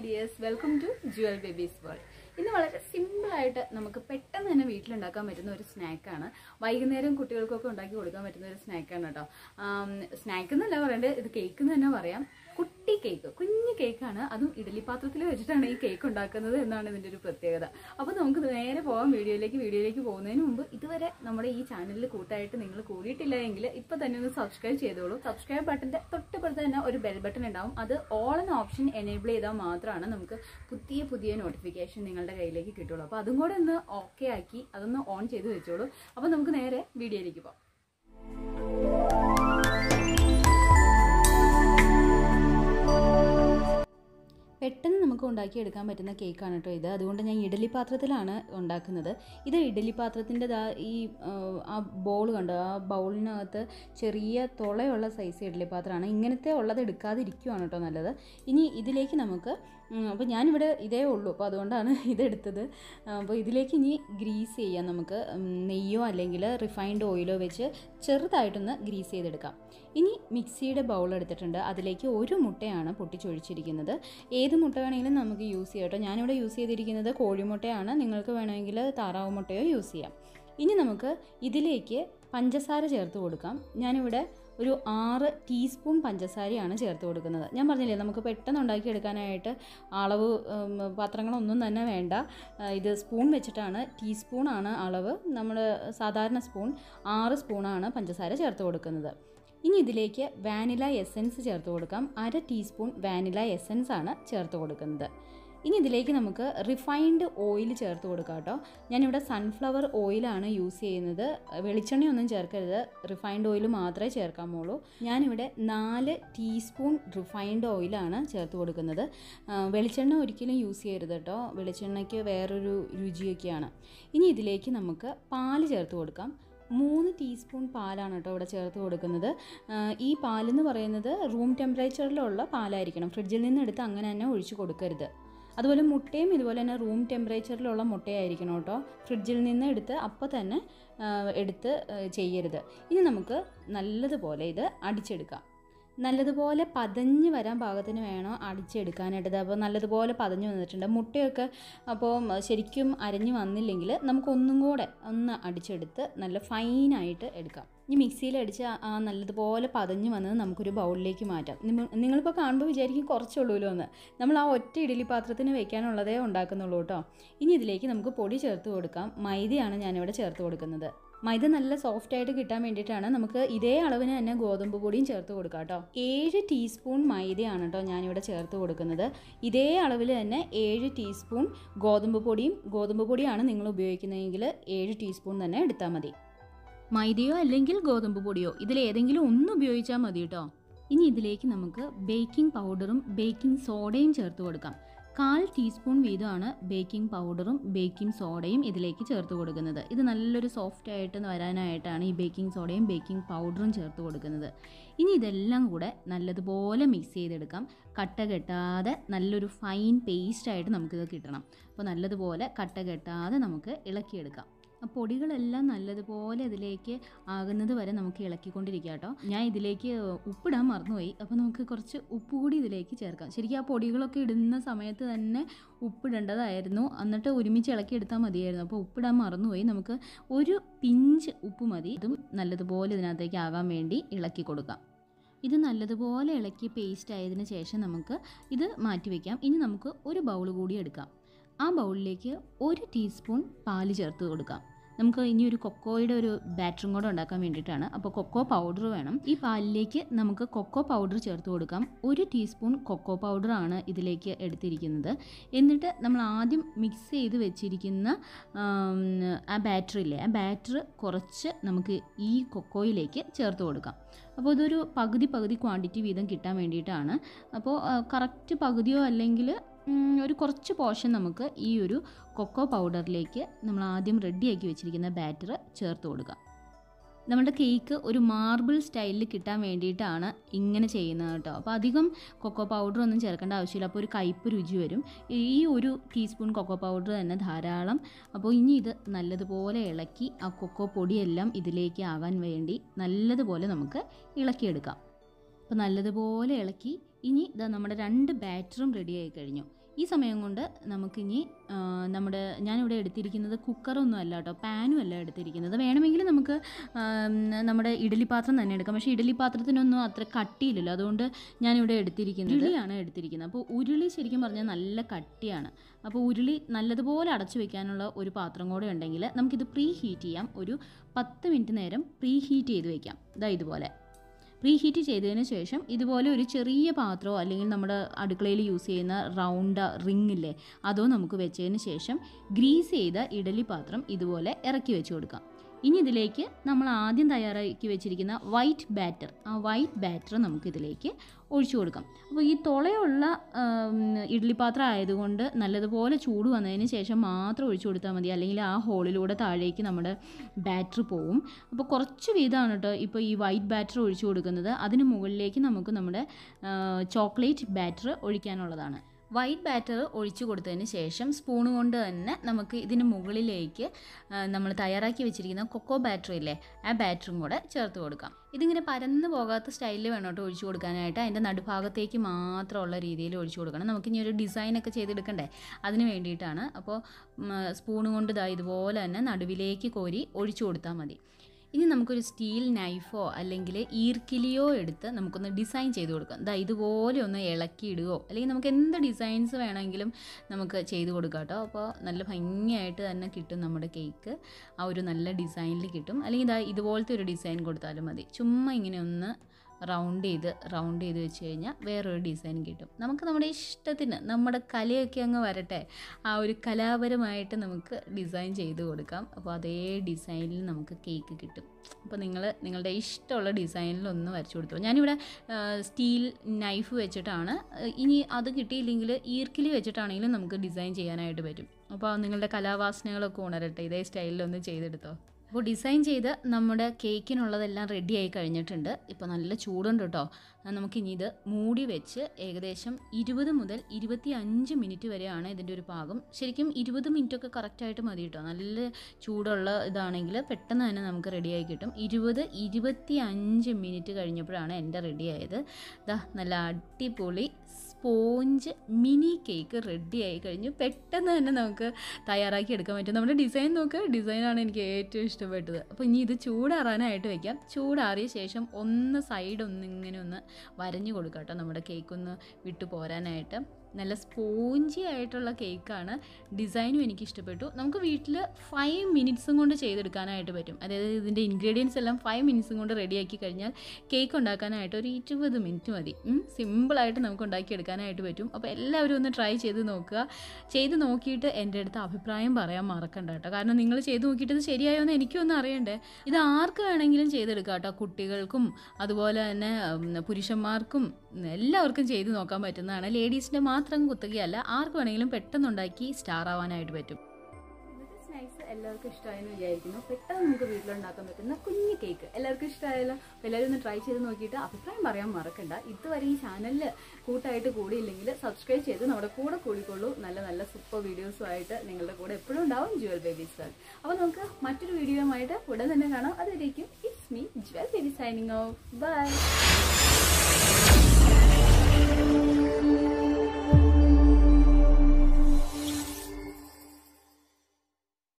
dears welcome to jewel babies world ഇന്ന് വളരെ സിമ്പിളായിട്ട് നമുക്ക് പെട്ടെന്ന് തന്നെ വീട്ടിലുണ്ടാക്കാൻ പറ്റുന്ന ഒരു സ്നാക്കാണ് വൈകുന്നേരം കുട്ടികൾക്കൊക്കെ ഉണ്ടാക്കി കൊടുക്കാൻ പറ്റുന്ന ഒരു സ്നാക്കാണ് കേട്ടോ സ്നാക്ക് എന്നല്ല പറയേണ്ടത് ഇത് കേക്ക് എന്ന് തന്നെ പറയാം കുട്ടി കേക്ക് കുഞ്ഞു കേക്കാണ് അതും ഇഡലി പാത്രത്തിൽ വെച്ചിട്ടാണ് ഈ കേക്ക് ഉണ്ടാക്കുന്നത് എന്നാണ് ഇതിന്റെ ഒരു പ്രത്യേകത അപ്പോൾ നമുക്ക് നേരെ പോകാം വീഡിയോയിലേക്ക് വീഡിയോയിലേക്ക് പോകുന്നതിന് മുമ്പ് ഇതുവരെ നമ്മുടെ ഈ ചാനലിൽ കൂട്ടായിട്ട് നിങ്ങൾ കൂടിയിട്ടില്ല എങ്കിൽ ഇപ്പൊ തന്നെ ഒന്ന് സബ്സ്ക്രൈബ് ചെയ്തോളൂ സബ്സ്ക്രൈബ് ബട്ടന്റെ തൊട്ടപ്പുറത്ത് തന്നെ ഒരു ബെൽ ബട്ടൺ ഉണ്ടാവും അത് ഓൾ എന്ന ഓപ്ഷൻ എനേബിൾ ചെയ്താൽ മാത്രമാണ് നമുക്ക് പുതിയ പുതിയ നോട്ടിഫിക്കേഷൻ നിങ്ങളുടെ കയ്യിലേക്ക് കിട്ടുള്ളൂ അപ്പോൾ അതും കൂടെ ഒന്ന് ഓക്കെ ആക്കി അതൊന്ന് ഓൺ ചെയ്ത് വെച്ചോളൂ അപ്പോൾ നമുക്ക് നേരെ വീഡിയോയിലേക്ക് പോകാം പെട്ടെന്ന് നമുക്ക് ഉണ്ടാക്കിയെടുക്കാൻ പറ്റുന്ന കേക്കാണ് കേട്ടോ ഇത് അതുകൊണ്ട് ഞാൻ ഇഡലി പാത്രത്തിലാണ് ഉണ്ടാക്കുന്നത് ഇത് ഇഡലി പാത്രത്തിൻ്റെ ദാ ഈ ആ, ആ ബോൾ കണ്ടോ ആ ബൗളിനകത്ത് ചെറിയ തുളയുള്ള സൈസ് ഇഡലി പാത്രമാണ് ഇങ്ങനത്തെ ഉള്ളത് എടുക്കാതിരിക്കുവാണ് കേട്ടോ നല്ലത് ഇനി ഇതിലേക്ക് നമുക്ക് അപ്പോൾ ഞാനിവിടെ ഇതേ ഉള്ളൂ അപ്പോൾ അതുകൊണ്ടാണ് ഇതെടുത്തത് അപ്പോൾ ഇതിലേക്ക് ഇനി ഗ്രീസ് ചെയ്യാം നമുക്ക് ഉം, നെയ്യോ അല്ലെങ്കിൽ റിഫൈൻഡ് ഓയിലോ വെച്ച് ചെറുതായിട്ടൊന്ന് ഗ്രീസ് ചെയ്തെടുക്കാം ഇനി മിക്സിയുടെ ബൗൾ എടുത്തിട്ടുണ്ട് അതിലേക്ക് ഒരു മുട്ടയാണ് പൊട്ടിച്ചൊഴിച്ചിരിക്കുന്നത് ഏത് മുട്ട വേണമെങ്കിലും നമുക്ക് യൂസ് ചെയ്യാം കേട്ടോ ഞാനിവിടെ യൂസ് ചെയ്തിരിക്കുന്നത് കോഴിമുട്ടയാണ് നിങ്ങൾക്ക് വേണമെങ്കിൽ താറാവ് മുട്ടയോ യൂസ് ചെയ്യാം ഇനി നമുക്ക് ഇതിലേക്ക് പഞ്ചസാര ചേർത്ത് കൊടുക്കാം ഞാനിവിടെ ഒരു ആറ് ടീസ്പൂൺ പഞ്ചസാരയാണ് ചേർത്ത് കൊടുക്കുന്നത് ഞാൻ പറഞ്ഞില്ലേ നമുക്ക് പെട്ടെന്ന് ഉണ്ടാക്കിയെടുക്കാനായിട്ട് അളവ് ഉം, പാത്രങ്ങളൊന്നും തന്നെ വേണ്ട ആ, ഇത് സ്പൂൺ വെച്ചിട്ടാണ് ടീസ്പൂണാണ് അളവ് നമ്മൾ സാധാരണ സ്പൂൺ ആറ് സ്പൂണാണ് പഞ്ചസാര ചേർത്ത് കൊടുക്കുന്നത് ഇനി ഇതിലേക്ക് വാനില എസൻസ് ചേർത്ത് കൊടുക്കാം അര ടീസ്പൂൺ വാനില എസൻസ് ആണ് ചേർത്ത് കൊടുക്കുന്നത് ഇനി ഇതിലേക്ക് നമുക്ക് റിഫൈൻഡ് ഓയിൽ ചേർത്ത് കൊടുക്കാം കേട്ടോ ഞാനിവിടെ സൺഫ്ലവർ ഓയിലാണ് യൂസ് ചെയ്യുന്നത് വെളിച്ചെണ്ണയൊന്നും ചേർക്കരുത് റിഫൈൻഡ് ഓയിൽ മാത്രമേ ചേർക്കാമുള്ളൂ ഞാനിവിടെ നാല് ടീസ്പൂൺ റിഫൈൻഡ് ഓയിലാണ് ചേർത്ത് കൊടുക്കുന്നത് ആ, വെളിച്ചെണ്ണ ഒരിക്കലും യൂസ് ചെയ്യരുത് കേട്ടോ വെളിച്ചെണ്ണയ്ക്ക് വേറൊരു രുചിയൊക്കെയാണ് ഇനി ഇതിലേക്ക് നമുക്ക് പാല് ചേർത്ത് കൊടുക്കാം മൂന്ന് ടീസ്പൂൺ പാലാണ് കേട്ടോ ഇവിടെ ചേർത്ത് കൊടുക്കുന്നത് ആ, ഈ പാലെന്ന് പറയുന്നത് റൂം ടെമ്പറേച്ചറിലുള്ള പാലായിരിക്കണം ഫ്രിഡ്ജിൽ നിന്ന് എടുത്ത് അങ്ങനെ തന്നെ ഒഴിച്ച് കൊടുക്കരുത് അതുപോലെ മുട്ടയും ഇതുപോലെ തന്നെ റൂം ടെമ്പറേച്ചറിലുള്ള മുട്ടയായിരിക്കണം കേട്ടോ ഫ്രിഡ്ജിൽ നിന്ന് എടുത്ത് അപ്പോൾ തന്നെ ആ, എടുത്ത് ആ, ചെയ്യരുത് ഇനി നമുക്ക് നല്ലതുപോലെ ഇത് അടിച്ചെടുക്കാം നല്ലതുപോലെ പതഞ്ഞ് വരാൻ പാകത്തിന് വേണം അടിച്ചെടുക്കാനായിട്ട് അപ്പോൾ നല്ലതുപോലെ പതഞ്ഞ് വന്നിട്ടുണ്ട് മുട്ടയൊക്കെ അപ്പോൾ ശരിക്കും അരഞ്ഞ് വന്നില്ലെങ്കിൽ നമുക്ക് ഒന്നും കൂടെ ഒന്ന് അടിച്ചെടുത്ത് നല്ല ഫൈനായിട്ട് എടുക്കാം ഈ മിക്സിയിൽ അടിച്ച് ആ- ആ നല്ലതുപോലെ പതഞ്ഞ് വന്നത് നമുക്കൊരു ബൗളിലേക്ക് മാറ്റാം നിങ്ങ- നിങ്ങളിപ്പോൾ കാണുമ്പോൾ വിചാരിക്കും കുറച്ചുള്ളൂല്ലോ എന്ന് നമ്മൾ ആ ഒറ്റ ഇഡലി പാത്രത്തിന് വെക്കാനുള്ളതേ ഉണ്ടാക്കുന്നുള്ളൂ കേട്ടോ ഇനി ഇതിലേക്ക് നമുക്ക് പൊടി ചേർത്ത് കൊടുക്കാം മൈദയാണ് ഞാനിവിടെ ചേർത്ത് കൊടുക്കുന്നത് മൈദ നല്ല സോഫ്റ്റ് ആയിട്ട് കിട്ടാൻ വേണ്ടിയിട്ടാണ് നമുക്ക് ഇതേ അളവിന് തന്നെ ഗോതമ്പ് പൊടിയും ചേർത്ത് കൊടുക്കാം കേട്ടോ ഏഴ് ടീസ്പൂൺ മൈദയാണ് കേട്ടോ ഞാനിവിടെ ചേർത്ത് കൊടുക്കുന്നത് ഇതേ അളവിൽ തന്നെ ഏഴ് ടീസ്പൂൺ ഗോതമ്പ് പൊടിയും ഗോതമ്പ് പൊടിയാണ് നിങ്ങൾ ഉപയോഗിക്കുന്നതെങ്കിൽ ഏഴ് ടീസ്പൂൺ തന്നെ എടുത്താൽ മതി മൈദയോ അല്ലെങ്കിൽ ഗോതമ്പ് പൊടിയോ ഇതിലേതെങ്കിലും ഒന്ന് ഉപയോഗിച്ചാൽ മതി കേട്ടോ ഇനി ഇതിലേക്ക് നമുക്ക് ബേക്കിംഗ് പൗഡറും ബേക്കിംഗ് സോഡയും ചേർത്ത് കൊടുക്കാം കാൽ ടീസ്പൂൺ വീതമാണ് ബേക്കിംഗ് പൗഡറും ബേക്കിംഗ് സോഡയും ഇതിലേക്ക് ചേർത്ത് കൊടുക്കുന്നത് ഇത് നല്ലൊരു സോഫ്റ്റ് ആയിട്ട് വരാനായിട്ടാണ് ഈ ബേക്കിംഗ് സോഡയും ബേക്കിംഗ് പൗഡറും ചേർത്ത് കൊടുക്കുന്നത് ഇനി ഇതെല്ലാം കൂടെ നല്ലതുപോലെ മിക്സ് ചെയ്തെടുക്കാം കട്ട കെട്ടാതെ നല്ലൊരു ഫൈൻ പേസ്റ്റായിട്ട് നമുക്കിത് കിട്ടണം അപ്പോൾ നല്ലതുപോലെ കട്ട കെട്ടാതെ നമുക്ക് ഇളക്കിയെടുക്കാം ആ പൊടികളെല്ലാം നല്ലതുപോലെ ഇതിലേക്ക് ആകുന്നത് വരെ നമുക്ക് ഇളക്കിക്കൊണ്ടിരിക്കുക കേട്ടോ ഞാൻ ഇതിലേക്ക് ഉപ്പിടാൻ മറന്നുപോയി അപ്പോൾ നമുക്ക് കുറച്ച് ഉപ്പ് കൂടി ഇതിലേക്ക് ചേർക്കാം ശരിക്കും ആ പൊടികളൊക്കെ ഇടുന്ന സമയത്ത് തന്നെ ഉപ്പിടേണ്ടതായിരുന്നു എന്നിട്ട് ഒരുമിച്ച് ഇളക്കി എടുത്താൽ മതിയായിരുന്നു അപ്പോൾ ഉപ്പിടാൻ മറന്നുപോയി നമുക്ക് ഒരു പിഞ്ച് ഉപ്പ് മതി ഇതും നല്ലതുപോലെ ഇതിനകത്തേക്ക് ആകാൻ വേണ്ടി ഇളക്കി കൊടുക്കാം ഇത് നല്ലതുപോലെ ഇളക്കി പേസ്റ്റ് ആയതിനു ശേഷം നമുക്ക് ഇത് മാറ്റി വയ്ക്കാം ഇനി നമുക്ക് ഒരു ബൗൾ കൂടി എടുക്കാം ആ ബൗളിലേക്ക് ഒരു ടീസ്പൂൺ പാല് ചേർത്ത് കൊടുക്കാം നമുക്ക് ഇനി ഒരു കൊക്കോയുടെ ഒരു ബാറ്ററും കൂടെ ഉണ്ടാക്കാൻ വേണ്ടിയിട്ടാണ് അപ്പോൾ കൊക്കോ പൗഡർ വേണം ഈ പാലിലേക്ക് നമുക്ക് കൊക്കോ പൗഡർ ചേർത്ത് കൊടുക്കാം ഒരു ടീസ്പൂൺ കൊക്കോ പൗഡറാണ് ഇതിലേക്ക് എടുത്തിരിക്കുന്നത് എന്നിട്ട് നമ്മൾ ആദ്യം മിക്സ് ചെയ്ത് വെച്ചിരിക്കുന്ന ആം, ആ ബാറ്ററില്ലേ ആ ബാറ്റർ കുറച്ച് നമുക്ക് ഈ കൊക്കോയിലേക്ക് ചേർത്ത് കൊടുക്കാം അപ്പോൾ ഇതൊരു പകുതി പകുതി ക്വാണ്ടിറ്റി വീതം കിട്ടാൻ വേണ്ടിയിട്ടാണ് അപ്പോൾ കറക്റ്റ് പകുതിയോ അല്ലെങ്കിൽ ഉം, ഒരു കുറച്ച് പോർഷൻ നമുക്ക് ഈ ഒരു കൊക്കോ പൗഡറിലേക്ക് നമ്മൾ ആദ്യം റെഡിയാക്കി വെച്ചിരിക്കുന്ന ബാറ്റർ ചേർത്ത് കൊടുക്കാം നമ്മുടെ കേക്ക് ഒരു മാർബിൾ സ്റ്റൈലിൽ കിട്ടാൻ വേണ്ടിയിട്ടാണ് ഇങ്ങനെ ചെയ്യുന്നത് കേട്ടോ അപ്പോൾ അധികം കൊക്കോ പൗഡർ ഒന്നും ചേർക്കേണ്ട ആവശ്യമില്ല അപ്പോൾ ഒരു കയ്പ്പ് രുചി വരും ഈ ഒരു ടീസ്പൂൺ കൊക്കോ പൗഡർ തന്നെ ധാരാളം അപ്പോൾ ഇനി ഇത് നല്ലതുപോലെ ഇളക്കി ആ കൊക്കോ പൊടിയെല്ലാം ഇതിലേക്ക് ആകാൻ വേണ്ടി നല്ലതുപോലെ നമുക്ക് ഇളക്കിയെടുക്കാം അപ്പോൾ നല്ലതുപോലെ ഇളക്കി ഇനി ഇതാ നമ്മുടെ രണ്ട് ബാറ്ററും റെഡി ആയി കഴിഞ്ഞു ഈ സമയം കൊണ്ട് നമുക്കിനി ആ, നമ്മുടെ ഞാനിവിടെ എടുത്തിരിക്കുന്നത് കുക്കറൊന്നും അല്ല കേട്ടോ പാനും അല്ല എടുത്തിരിക്കുന്നത് വേണമെങ്കിൽ നമുക്ക് ആം, നമ്മുടെ ഇഡലി പാത്രം തന്നെ എടുക്കാം പക്ഷേ ഇഡലി പാത്രത്തിനൊന്നും അത്ര കട്ടിയില്ലല്ലോ അതുകൊണ്ട് ഞാനിവിടെ എടുത്തിരിക്കുന്നത് ഉരുളിയാണ് എടുത്തിരിക്കുന്നത് അപ്പോൾ ഉരുളി ശരിക്കും പറഞ്ഞാൽ നല്ല കട്ടിയാണ് അപ്പോൾ ഉരുളി നല്ലതുപോലെ അടച്ചു വെക്കാനുള്ള ഒരു പാത്രം കൂടെ ഉണ്ടെങ്കിൽ നമുക്കിത് പ്രീ ഹീറ്റ് ചെയ്യാം ഒരു പത്ത് മിനിറ്റ് നേരം പ്രീ ഹീറ്റ് ചെയ്ത് വെക്കാം ഇതാ ഇതുപോലെ പ്രീ ഹീറ്റ് ചെയ്തതിന് ശേഷം ഇതുപോലെ ഒരു ചെറിയ പാത്രമോ അല്ലെങ്കിൽ നമ്മുടെ അടുക്കളയിൽ യൂസ് ചെയ്യുന്ന റൗണ്ട് റിങ് ഇല്ലേ അതോ നമുക്ക് വെച്ചതിന് ശേഷം ഗ്രീസ് ചെയ്ത ഇഡലി പാത്രം ഇതുപോലെ ഇറക്കി വെച്ച് കൊടുക്കാം ഇനി ഇതിലേക്ക് നമ്മൾ ആദ്യം തയ്യാറാക്കി വെച്ചിരിക്കുന്ന വൈറ്റ് ബാറ്റർ ആ വൈറ്റ് ബാറ്റർ നമുക്കിതിലേക്ക് ഒഴിച്ചു കൊടുക്കാം അപ്പോൾ ഈ തുളയുള്ള ആം, ഇഡ്ഡലി പാത്രം ആയതുകൊണ്ട് നല്ലതുപോലെ ചൂട് വന്നതിന് ശേഷം മാത്രം ഒഴിച്ചു കൊടുത്താൽ മതി അല്ലെങ്കിൽ ആ ഹോളിലൂടെ താഴേക്ക് നമ്മുടെ ബാറ്റർ പോവും അപ്പോൾ കുറച്ച് വീതമാണ് കേട്ടോ ഇപ്പോൾ ഈ വൈറ്റ് ബാറ്റർ ഒഴിച്ചു കൊടുക്കുന്നത് അതിന് മുകളിലേക്ക് നമുക്ക് നമ്മുടെ ചോക്ലേറ്റ് ബാറ്റർ ഒഴിക്കാനുള്ളതാണ് വൈറ്റ് ബാറ്റർ ഒഴിച്ചു കൊടുത്തതിന് ശേഷം സ്പൂൺ കൊണ്ട് തന്നെ നമുക്ക് ഇതിന് മുകളിലേക്ക് ആ, നമ്മൾ തയ്യാറാക്കി വെച്ചിരിക്കുന്ന കൊക്കോ ബാറ്ററി ഇല്ലേ ആ ബാറ്ററും കൂടെ ചേർത്ത് കൊടുക്കാം ഇതിങ്ങനെ പരന്ന് പോകാത്ത സ്റ്റൈലിൽ വേണം കേട്ടോ ഒഴിച്ചു കൊടുക്കാനായിട്ട് അതിൻ്റെ നടുഭാഗത്തേക്ക് മാത്രമുള്ള രീതിയിൽ ഒഴിച്ചു കൊടുക്കണം നമുക്കിനി ഒരു ഡിസൈനൊക്കെ ചെയ്തെടുക്കണ്ടേ അതിന് വേണ്ടിയിട്ടാണ് അപ്പോൾ സ്പൂൺ കൊണ്ട് ഇതാ ഇതുപോലെ തന്നെ നടുവിലേക്ക് കോരി ഒഴിച്ചു കൊടുത്താൽ മതി ഇനി നമുക്കൊരു സ്റ്റീൽ നൈഫോ അല്ലെങ്കിൽ ഈർക്കിലിയോ എടുത്ത് നമുക്കൊന്ന് ഡിസൈൻ ചെയ്ത് കൊടുക്കാം ദാ ഇതുപോലെ ഒന്ന് ഇളക്കിയിടുകയോ അല്ലെങ്കിൽ നമുക്ക് എന്ത് ഡിസൈൻസ് വേണമെങ്കിലും നമുക്ക് ചെയ്ത് കൊടുക്കാം കേട്ടോ അപ്പോൾ നല്ല ഭംഗിയായിട്ട് തന്നെ കിട്ടും നമ്മുടെ കേക്ക് ആ ഒരു നല്ല ഡിസൈനിൽ കിട്ടും അല്ലെങ്കിൽ ഇതാ ഇതുപോലത്തെ ഒരു ഡിസൈൻ കൊടുത്താലും മതി ചുമ്മാ ഇങ്ങനെ ഒന്ന് റൗണ്ട് ചെയ്ത് റൗണ്ട് ചെയ്ത് വെച്ച് കഴിഞ്ഞാൽ വേറൊരു ഡിസൈൻ കിട്ടും നമുക്ക് നമ്മുടെ ഇഷ്ടത്തിന് നമ്മുടെ കലയൊക്കെ അങ്ങ് വരട്ടെ ആ ഒരു കലാപരമായിട്ട് നമുക്ക് ഡിസൈൻ ചെയ്ത് കൊടുക്കാം അപ്പോൾ അതേ ഡിസൈനിൽ നമുക്ക് കേക്ക് കിട്ടും അപ്പോൾ നിങ്ങൾ നിങ്ങളുടെ ഇഷ്ടമുള്ള ഡിസൈനിൽ ഒന്ന് വരച്ചു കൊടുത്തു ഞാനിവിടെ സ്റ്റീൽ നൈഫ് വെച്ചിട്ടാണ് ആ, ഇനി അത് കിട്ടിയില്ലെങ്കിൽ ഈർക്കിലി വെച്ചിട്ടാണെങ്കിലും നമുക്ക് ഡിസൈൻ ചെയ്യാനായിട്ട് പറ്റും അപ്പോൾ നിങ്ങളുടെ കലാവാസനകളൊക്കെ ഉണരട്ടെ ഇതേ സ്റ്റൈലിലൊന്ന് ചെയ്തെടുത്തോ അപ്പോൾ ഡിസൈൻ ചെയ്ത് നമ്മുടെ കേക്കിനുള്ളതെല്ലാം റെഡി ആയി കഴിഞ്ഞിട്ടുണ്ട് ഇപ്പോൾ നല്ല ചൂടുണ്ട് കേട്ടോ നമുക്കിനി ഇത് മൂടി വെച്ച് ഏകദേശം ഇരുപത് മുതൽ ഇരുപത്തി അഞ്ച് മിനിറ്റ് വരെയാണ് ഇതിൻ്റെ ഒരു പാകം ശരിക്കും ഇരുപത് മിനിറ്റൊക്കെ കറക്റ്റായിട്ട് മതി കേട്ടോ നല്ല ചൂടുള്ള ഇതാണെങ്കിൽ പെട്ടെന്ന് തന്നെ നമുക്ക് റെഡിയായി കിട്ടും ഇരുപത് ഇരുപത്തി അഞ്ച് മിനിറ്റ് കഴിഞ്ഞപ്പോഴാണ് എൻ്റെ റെഡി ആയത് ദാ നല്ല അടിപൊളി സ്പോഞ്ച് മിനി കേക്ക് റെഡി ആയി കഴിഞ്ഞു പെട്ടെന്ന് തന്നെ നമുക്ക് തയ്യാറാക്കി എടുക്കാൻ പറ്റും നമ്മുടെ ഡിസൈൻ നോക്ക് ഡിസൈനാണ് എനിക്ക് ഏറ്റവും ഇഷ്ടപ്പെട്ടത് അപ്പോൾ ഇനി ഇത് ചൂടാറാനായിട്ട് വെക്കാം ചൂടാറിയ ശേഷം ഒന്ന് സൈഡ് ഒന്ന് ഇങ്ങനെ ഒന്ന് വരഞ്ഞു കൊടുക്കാം കേട്ടോ നമ്മുടെ കേക്ക് ഒന്ന് വിട്ടു പോരാനായിട്ട് നല്ല സ്പോഞ്ചി ആയിട്ടുള്ള കേക്കാണ് ഡിസൈനും എനിക്ക് ഇഷ്ടപ്പെട്ടു നമുക്ക് വീട്ടിൽ ഫൈവ് മിനിറ്റ്സും കൊണ്ട് ചെയ്തെടുക്കാനായിട്ട് പറ്റും അതായത് ഇതിൻ്റെ ഇൻഗ്രീഡിയൻസ് എല്ലാം ഫൈവ് മിനിറ്റ്സും കൊണ്ട് റെഡിയാക്കി കഴിഞ്ഞാൽ കേക്ക് ഉണ്ടാക്കാനായിട്ട് ഒരു ഇരുപത് മിനിറ്റ് മതി സിമ്പിളായിട്ട് നമുക്ക് ഉണ്ടാക്കിയെടുക്കാനായിട്ട് പറ്റും അപ്പോൾ എല്ലാവരും ഒന്ന് ട്രൈ ചെയ്ത് നോക്കുക ചെയ്ത് നോക്കിയിട്ട് എൻ്റെ അടുത്ത് അഭിപ്രായം പറയാൻ മറക്കണ്ട കേട്ടോ കാരണം നിങ്ങൾ ചെയ്ത് നോക്കിയിട്ട് ഇത് ശരിയായോ എന്ന് എനിക്കൊന്നും അറിയണ്ടേ ഇത് ആർക്ക് വേണമെങ്കിലും ചെയ്തെടുക്കാം കേട്ടോ കുട്ടികൾക്കും അതുപോലെ തന്നെ ഉം, പുരുഷന്മാർക്കും എല്ലാവർക്കും ചെയ്ത് നോക്കാൻ പറ്റുന്നതാണ് ലേഡീസിൻ്റെ മാത്രം കുത്തുകയല്ല ആർക്ക് വേണമെങ്കിലും പെട്ടെന്നുണ്ടാക്കി സ്റ്റാർ ആവാനായിട്ട് പറ്റും ഇന്നത്തെ സ്നാക്സ് എല്ലാവർക്കും ഇഷ്ടമായെന്ന് വിചാരിക്കുന്നു പെട്ടെന്ന് നമുക്ക് വീട്ടിലുണ്ടാക്കാൻ പറ്റുന്ന കുഞ്ഞു കേക്ക് എല്ലാവർക്കും ഇഷ്ടമായല്ലോ അപ്പോൾ എല്ലാവരും ഒന്ന് ട്രൈ ചെയ്ത് നോക്കിയിട്ട് അഭിപ്രായം പറയാൻ മറക്കണ്ട ഇതുവരെ ഈ ചാനലിൽ കൂട്ടായിട്ട് കൂടിയില്ലെങ്കിൽ സബ്സ്ക്രൈബ് ചെയ്ത് നമ്മുടെ കൂടെ കൂടിക്കൊള്ളൂ നല്ല നല്ല സൂപ്പർ വീഡിയോസുമായിട്ട് നിങ്ങളുടെ കൂടെ എപ്പോഴും ഉണ്ടാവും ജുവൽ ബേബീസ് വേൾഡ് അപ്പോൾ നമുക്ക് മറ്റൊരു വീഡിയോയുമായിട്ട് ഉടൻ തന്നെ കാണാം അതുവരേക്കും it's me jewel baby signing off by